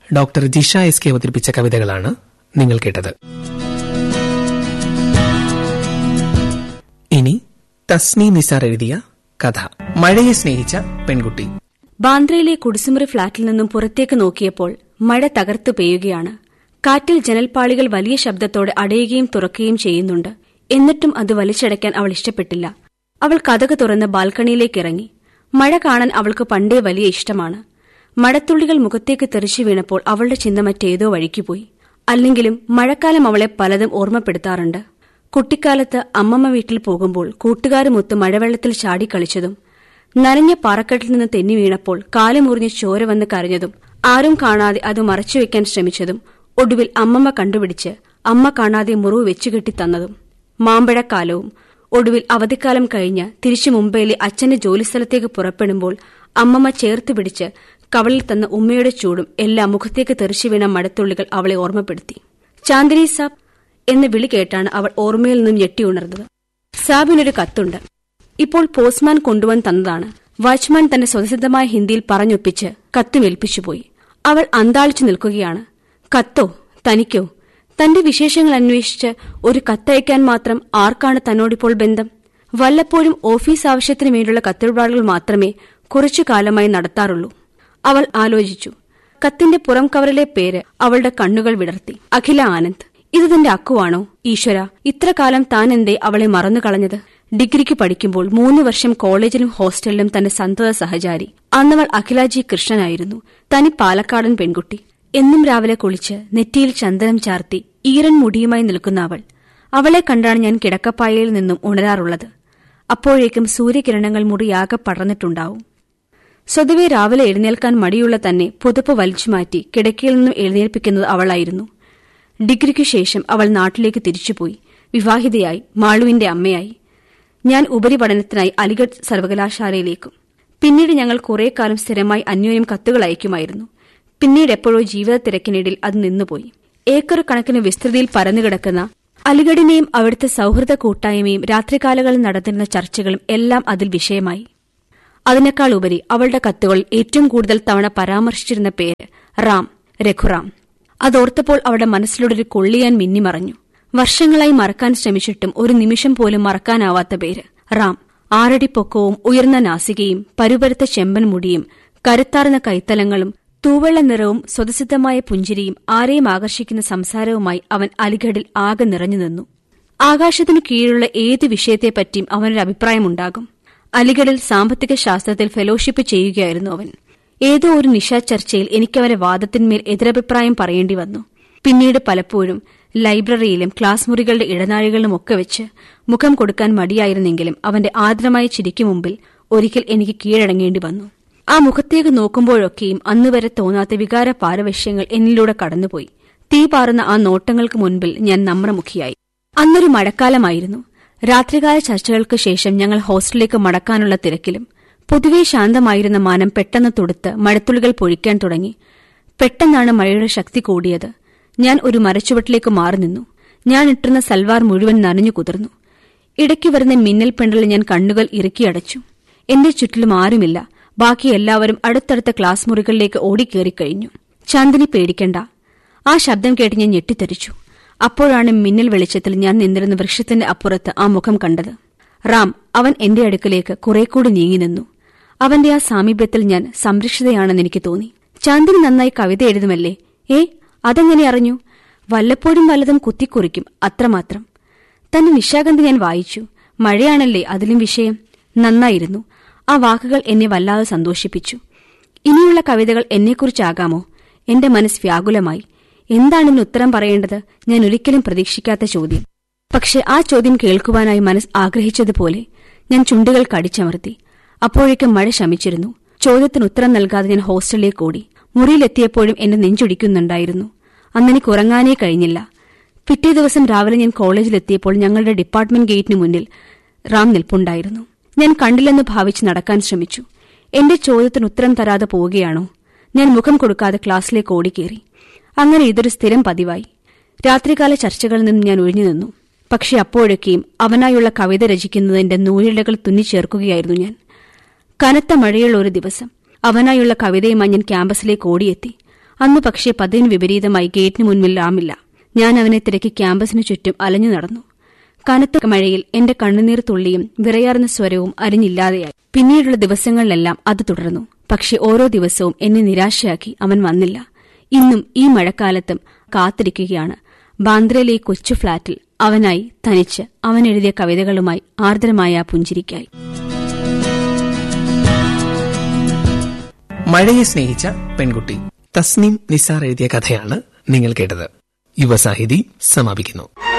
doctor Jisha S K അവതരിപ്പിച്ച കവിതകളാണ് നിങ്ങൾ കേട്ടത് ഇനി തസ്നി നിസാർ എഴുതിയ കഥ മഴയെ സ്നേഹിച്ച പെൺകുട്ടി ബാന്ദ്രയിലെ കുടിസുമുറി ഫ്ളാറ്റിൽ നിന്നും പുറത്തേക്ക് നോക്കിയപ്പോൾ മഴ തകർത്തു പെയ്യുകയാണ് കാറ്റിൽ ജനൽപ്പാളികൾ വലിയ ശബ്ദത്തോടെ അടയുകയും തുറക്കുകയും ചെയ്യുന്നുണ്ട് എന്നിട്ടും അത് വലിച്ചടയ്ക്കാൻ അവൾ ഇഷ്ടപ്പെട്ടില്ല അവൾ കഥക് തുറന്ന് ബാൽക്കണിയിലേക്ക് ഇറങ്ങി മഴ കാണാൻ അവൾക്ക് പണ്ടേ വലിയ ഇഷ്ടമാണ് മഴത്തുള്ളികൾ മുഖത്തേക്ക് തെറിച്ചു വീണപ്പോൾ അവളുടെ ചിന്ത മറ്റേതോ വഴിക്കുപോയി അല്ലെങ്കിലും മഴക്കാലം അവളെ പലതും ഓർമ്മപ്പെടുത്താറുണ്ട് കുട്ടിക്കാലത്ത് അമ്മമ്മ വീട്ടിൽ പോകുമ്പോൾ കൂട്ടുകാരുമൊത്ത് മഴവെള്ളത്തിൽ ചാടിക്കളിച്ചതും നനഞ്ഞ പാറക്കെട്ടിൽ നിന്ന് തെന്നി വീണപ്പോൾ കാല് മുറിഞ്ഞ് ചോര വന്ന് കരഞ്ഞതും ആരും കാണാതെ അത് മറച്ചുവെക്കാൻ ശ്രമിച്ചതും ഒടുവിൽ അമ്മമ്മ കണ്ടുപിടിച്ച് അമ്മ കാണാതെ മുറിവ് വെച്ചുകെട്ടി തന്നതും മാമ്പഴക്കാലവും ഒടുവിൽ അവധിക്കാലം കഴിഞ്ഞ് തിരിച്ചു മുംബൈയിലെ അച്ഛന്റെ ജോലിസ്ഥലത്തേക്ക് പുറപ്പെടുമ്പോൾ അമ്മമ്മ ചേർത്ത് പിടിച്ച് കവളിൽ തന്ന ഉമ്മയുടെ ചൂടും എല്ലാം മുഖത്തേക്ക് തെറിച്ചു വീണ മടത്തുള്ളികൾ അവളെ ഓർമ്മപ്പെടുത്തി ചാന്ദിനി സാബ് എന്ന് വിളി കേട്ടാണ് അവൾ ഓർമ്മയിൽ നിന്നും ഞെട്ടിയുണർന്നത് സാബിനൊരു കത്തുണ്ട് ഇപ്പോൾ പോസ്റ്റ്മാൻ കൊണ്ടുവന്ന് തന്നതാണ് വാച്ച്മാൻ തന്റെ സ്വതസിദ്ധമായ ഹിന്ദിയിൽ പറഞ്ഞൊപ്പിച്ച് കത്തുമേൽപ്പിച്ചുപോയി അവൾ അന്താളിച്ചു നിൽക്കുകയാണ് കത്തോ തനിക്കോ തന്റെ വിശേഷങ്ങൾ അന്വേഷിച്ച് ഒരു കത്തയക്കാൻ മാത്രം ആർക്കാണ് തന്നോടിപ്പോൾ ബന്ധം വല്ലപ്പോഴും ഓഫീസ് ആവശ്യത്തിനു വേണ്ടിയുള്ള കത്തിടപാടുകൾ മാത്രമേ കുറച്ചു കാലമായി നടത്താറുള്ളൂ അവൾ ആലോചിച്ചു കത്തിന്റെ പുറം കവറിലെ പേര് അവളുടെ കണ്ണുകൾ വിടർത്തി അഖില ആനന്ദ് ഇത് തന്റെ അക്കുവാണോ ഈശ്വര ഇത്ര കാലം താൻ എന്തേ അവളെ മറന്നു കളഞ്ഞത് ഡിഗ്രിക്ക് പഠിക്കുമ്പോൾ മൂന്ന് വർഷം കോളേജിലും ഹോസ്റ്റലിലും തന്റെ സന്തത സഹചാരി അന്നവൾ അഖിലാജി കൃഷ്ണനായിരുന്നു തനി പാലക്കാടൻ പെൺകുട്ടി എന്നും രാവിലെ കുളിച്ച് നെറ്റിയിൽ ചന്ദനം ചാർത്തി ഈറൻ മുടിയുമായി നിൽക്കുന്ന അവൾ അവളെ കണ്ടാണ് ഞാൻ കിടക്കപ്പായയിൽ നിന്നും ഉണരാറുള്ളത് അപ്പോഴേക്കും സൂര്യകിരണങ്ങൾ മുറിയാകെ പടർന്നിട്ടുണ്ടാവും സ്വതവേ രാവിലെ എഴുന്നേൽക്കാൻ മടിയുള്ള തന്നെ പുതുപ്പ് വലിച്ചുമാറ്റി കിടക്കയിൽ നിന്നും എഴുന്നേൽപ്പിക്കുന്നത് അവളായിരുന്നു ഡിഗ്രിക്കു ശേഷം അവൾ നാട്ടിലേക്ക് തിരിച്ചുപോയി വിവാഹിതയായി മാളുവിന്റെ അമ്മയായി ഞാൻ ഉപരിപഠനത്തിനായി അലിഗഡ് സർവകലാശാലയിലേക്കും പിന്നീട് ഞങ്ങൾ കുറെ കാലം സ്ഥിരമായി അന്യോന്യം കത്തുകൾ അയക്കുമായിരുന്നു പിന്നീട് എപ്പോഴോ ജീവിത തിരക്കിനിടയിൽ അത് നിന്നുപോയി ഏക്കർ കണക്കിന് വിസ്തൃതിയിൽ പരന്നുകിടക്കുന്ന അലിഗഡിനെയും അവിടുത്തെ സൌഹൃദ കൂട്ടായ്മയും രാത്രികാലങ്ങളിൽ നടന്നിരുന്ന ചർച്ചകളും എല്ലാം അതിൽ വിഷയമായി അതിനേക്കാൾ ഉപരി അവളുടെ കത്തുകളിൽ ഏറ്റവും കൂടുതൽ തവണ പരാമർശിച്ചിരുന്ന പേര് റാം രഘുറാം അതോർത്തപ്പോൾ അവളുടെ മനസ്സിലൂടെ ഒരു കൊള്ളിയാൻ മിന്നിമറഞ്ഞു വർഷങ്ങളായി മറക്കാൻ ശ്രമിച്ചിട്ടും ഒരു നിമിഷം പോലും മറക്കാനാവാത്ത പേര് റാം ആറടി പൊക്കവും ഉയർന്ന നാസികയും പരുപരുത്ത ചെമ്പൻ മുടിയും കരുത്താർന്ന കൈത്തലങ്ങളും തൂവെള്ള നിറവും സ്വതസിദ്ധമായ പുഞ്ചിരിയും ആരെയും ആകർഷിക്കുന്ന സംസാരവുമായി അവൻ അലിഗഡിൽ ആകെ നിറഞ്ഞു നിന്നു ആകാശത്തിനു കീഴിലുള്ള ഏത് വിഷയത്തെപ്പറ്റിയും അവനൊരു അഭിപ്രായമുണ്ടാകും അലിഗഡിൽ സാമ്പത്തിക ശാസ്ത്രത്തിൽ ഫെലോഷിപ്പ് ചെയ്യുകയായിരുന്നു അവൻ ഏതോ ഒരു നിശാ ചർച്ചയിൽ എനിക്കവരെ വാദത്തിന്മേൽ എതിരഭിപ്രായം പറയേണ്ടി വന്നു പിന്നീട് പലപ്പോഴും ലൈബ്രറിയിലും ക്ലാസ് മുറികളുടെ ഇടനാഴികളിലുമൊക്കെ വെച്ച് മുഖം കൊടുക്കാൻ മടിയായിരുന്നെങ്കിലും അവന്റെ ആർദ്രമായ ചിരിക്കു മുമ്പിൽ ഒരിക്കൽ എനിക്ക് കീഴടങ്ങേണ്ടി വന്നു ആ മുഖത്തേക്ക് നോക്കുമ്പോഴൊക്കെയും അന്നുവരെ തോന്നാത്ത വികാര പാരവശ്യങ്ങൾ എന്നിലൂടെ കടന്നുപോയി തീ പാറുന്ന ആ നോട്ടങ്ങൾക്ക് മുൻപിൽ ഞാൻ നമ്രമുഖിയായി അന്നൊരു മഴക്കാലമായിരുന്നു രാത്രികാല ചർച്ചകൾക്ക് ശേഷം ഞങ്ങൾ ഹോസ്റ്റലിലേക്ക് മടക്കാനുള്ള തിരക്കിലും പൊതുവെ ശാന്തമായിരുന്ന മാനം പെട്ടെന്ന് തുടുത്ത് മഴത്തുള്ളികൾ പൊഴിക്കാൻ തുടങ്ങി പെട്ടെന്നാണ് മഴയുടെ ശക്തി കൂടിയത് ഞാൻ ഒരു മരച്ചുവട്ടിലേക്ക് മാറി നിന്നു ഞാൻ ഇട്ടിരുന്ന സൽവാർ മുഴുവൻ നനഞ്ഞു കുതിർന്നു ഇടയ്ക്ക് വരുന്ന മിന്നൽ പെണ്ടലിൽ ഞാൻ കണ്ണുകൾ ഇറുക്കിയടച്ചു എന്റെ ചുറ്റിലും ആരുമില്ല ബാക്കി എല്ലാവരും അടുത്തടുത്ത ക്ലാസ് മുറികളിലേക്ക് ഓടിക്കേറിക്കഴിഞ്ഞു ചാന്ദിനി പേടിക്കണ്ട ആ ശബ്ദം കേട്ട് ഞാൻ ഞെട്ടിത്തെറിച്ചു അപ്പോഴാണ് മിന്നൽ വെളിച്ചത്തിൽ ഞാൻ നിന്നിരുന്ന വൃക്ഷത്തിന്റെ അപ്പുറത്ത് ആ മുഖം കണ്ടത് റാം അവൻ എന്റെ അടുക്കലേക്ക് കുറെ കൂടി നീങ്ങി നിന്നു അവന്റെ ആ സാമീപ്യത്തിൽ ഞാൻ സംരക്ഷിതയാണെന്ന് എനിക്ക് തോന്നി ചാന്ദിനി നന്നായി കവിത എഴുതുമല്ലേ ഏ അതെങ്ങനെ അറിഞ്ഞു വല്ലപ്പോഴും വല്ലതും കുത്തിക്കുറിക്കും അത്രമാത്രം തന്നെ നിശാഗന്ധി ഞാൻ വായിച്ചു മഴയാണല്ലേ അതിലും വിഷയം നന്നായിരുന്നു ആ വാക്കുകൾ എന്നെ വല്ലാതെ സന്തോഷിപ്പിച്ചു ഇനിയുള്ള കവിതകൾ എന്നെക്കുറിച്ചാകാമോ എന്റെ മനസ്സ് വ്യാകുലമായി എന്താണിതിന് ഉത്തരം പറയേണ്ടത് ഞാൻ ഒരിക്കലും പ്രതീക്ഷിക്കാത്ത ചോദ്യം പക്ഷെ ആ ചോദ്യം കേൾക്കുവാനായി മനസ്സ് ആഗ്രഹിച്ചതുപോലെ ഞാൻ ചുണ്ടുകൾ കടിച്ചമർത്തി അപ്പോഴേക്കും മഴ ശമിച്ചിരുന്നു ചോദ്യത്തിന് ഉത്തരം നൽകാതെ ഞാൻ ഹോസ്റ്റലിലേക്ക് ഓടി മുറിയിലെത്തിയപ്പോഴും എന്റെ നെഞ്ചൊടിക്കുന്നുണ്ടായിരുന്നു അന്നെനിക്ക് ഉറങ്ങാനേ കഴിഞ്ഞില്ല പിറ്റേ ദിവസം രാവിലെ ഞാൻ കോളേജിലെത്തിയപ്പോൾ ഞങ്ങളുടെ ഡിപ്പാർട്ട്മെന്റ് ഗേറ്റിന് മുന്നിൽ റാം നിൽപ്പുണ്ടായിരുന്നു ഞാൻ കണ്ടില്ലെന്ന് ഭാവിച്ച് നടക്കാൻ ശ്രമിച്ചു എന്റെ ചോദ്യത്തിന് ഉത്തരം തരാതെ പോവുകയാണോ ഞാൻ മുഖം കൊടുക്കാതെ ക്ലാസ്സിലേക്ക് ഓടിക്കേറി അങ്ങനെ ഇതൊരു സ്ഥിരം പതിവായി രാത്രികാല ചർച്ചകളിൽ നിന്നും ഞാൻ ഒഴിഞ്ഞു നിന്നു പക്ഷെ അപ്പോഴൊക്കെയും അവനായുള്ള കവിത രചിക്കുന്നതിന്റെ നൂലിഴകൾ തുന്നിച്ചേർക്കുകയായിരുന്നു ഞാൻ കനത്ത മഴയുള്ള ഒരു ദിവസം അവനായുള്ള കവിതയുമായി ഞാൻ ക്യാമ്പസിലേക്ക് ഓടിയെത്തി അന്ന് പക്ഷേ പതിന് വിപരീതമായി ഗേറ്റിന് മുൻപിൽ രാമില്ല ഞാൻ അവനെ തിരക്കി ക്യാമ്പസിനു ചുറ്റും അലഞ്ഞു നടന്നു കനത്ത മഴയിൽ എന്റെ കണ്ണുനീർ തുള്ളിയും വിറയാർന്ന സ്വരവും അരിഞ്ഞില്ലാതെയായി പിന്നീടുള്ള ദിവസങ്ങളിലെല്ലാം അത് തുടർന്നു പക്ഷെ ഓരോ ദിവസവും എന്നെ നിരാശയാക്കി അവൻ വന്നില്ല ഇന്നും ഈ മഴക്കാലത്തും കാത്തിരിക്കുകയാണ് ബാന്ദ്രയിലെ ഈ കൊച്ചു ഫ്ളാറ്റിൽ അവനായി തനിച്ച് അവൻ എഴുതിയ കവിതകളുമായി ആർദ്രമായ ആ പുഞ്ചിരിക്കായി മഴയെ സ്നേഹിച്ച പെൺകുട്ടി തസ്നീം നിസാർ എഴുതിയ കഥയാണ് നിങ്ങൾ കേട്ടത് യുവസാഹിതി സമാപിക്കുന്നു